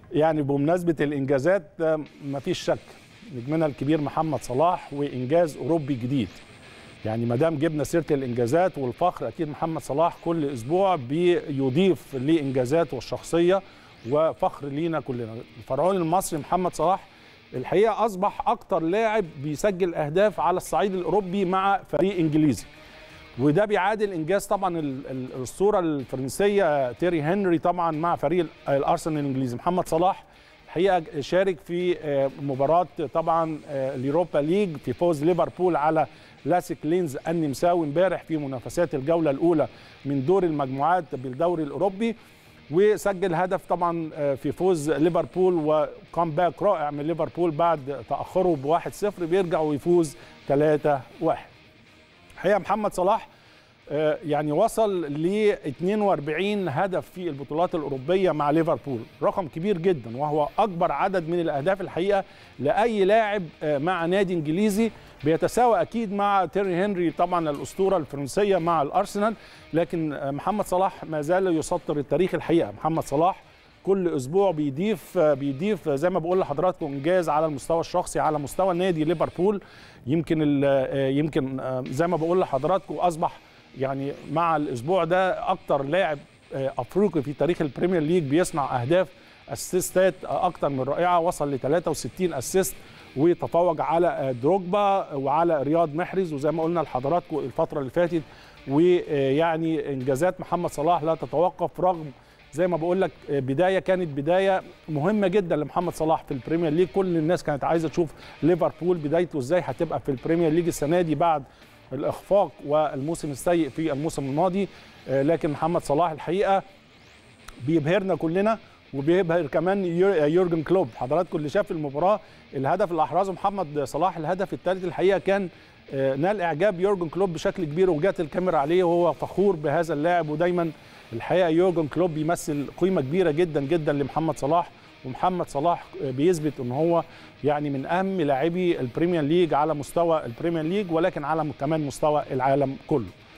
يعني بمناسبه الانجازات مفيش شك نجمنا الكبير محمد صلاح وانجاز اوروبي جديد يعني ما دام جبنا سيره الانجازات والفخر اكيد محمد صلاح كل اسبوع بيضيف لانجازاته الشخصيه وفخر لينا كلنا الفرعون المصري محمد صلاح الحقيقه اصبح اكتر لاعب بيسجل اهداف على الصعيد الاوروبي مع فريق انجليزي وده بيعادل انجاز طبعا الاسطوره الفرنسيه تيري هنري طبعا مع فريق الارسنال الانجليزي محمد صلاح الحقيقه شارك في مباراه طبعا اليوروبا ليج في فوز ليفربول على لاسيك لينز النمساوي امبارح في منافسات الجوله الاولى من دور المجموعات بالدوري الاوروبي وسجل هدف طبعا في فوز ليفربول وكامباك رائع من ليفربول بعد تاخره ب 1-0 بيرجع ويفوز 3-1 الحقيقه محمد صلاح يعني وصل ل 42 هدف في البطولات الاوروبيه مع ليفربول رقم كبير جدا وهو اكبر عدد من الاهداف الحقيقه لاي لاعب مع نادي انجليزي بيتساوى اكيد مع تيري هنري طبعا الاسطوره الفرنسيه مع الارسنال لكن محمد صلاح ما زال يسطر التاريخ الحقيقه محمد صلاح كل اسبوع بيضيف بيضيف زي ما بقول لحضراتكم انجاز على المستوى الشخصي على مستوى نادي ليفربول يمكن يمكن زي ما بقول لحضراتكم اصبح يعني مع الاسبوع ده اكتر لاعب افريقي في تاريخ البريمير ليج بيصنع اهداف اسيستات اكتر من رائعه وصل ل 63 اسيست وتفوق على دروجبا وعلى رياض محرز وزي ما قلنا لحضراتكم الفتره اللي فاتت ويعني انجازات محمد صلاح لا تتوقف رغم زي ما بقول لك بدايه كانت بدايه مهمه جدا لمحمد صلاح في البريمير ليج كل الناس كانت عايزه تشوف ليفربول بدايته ازاي هتبقى في البريمير ليج السنه دي بعد الاخفاق والموسم السيء في الموسم الماضي لكن محمد صلاح الحقيقه بيبهرنا كلنا وبيبهر كمان يورجن كلوب حضراتكم اللي شاف المباراه الهدف اللي احرزه محمد صلاح الهدف الثالث الحقيقه كان نال اعجاب يورجن كلوب بشكل كبير وجات الكاميرا عليه وهو فخور بهذا اللاعب ودايما الحقيقه يورجن كلوب بيمثل قيمه كبيره جدا جدا لمحمد صلاح ومحمد صلاح بيثبت ان هو يعني من اهم لاعبي البريمير ليج على مستوى البريمير ليج ولكن على كمان مستوى العالم كله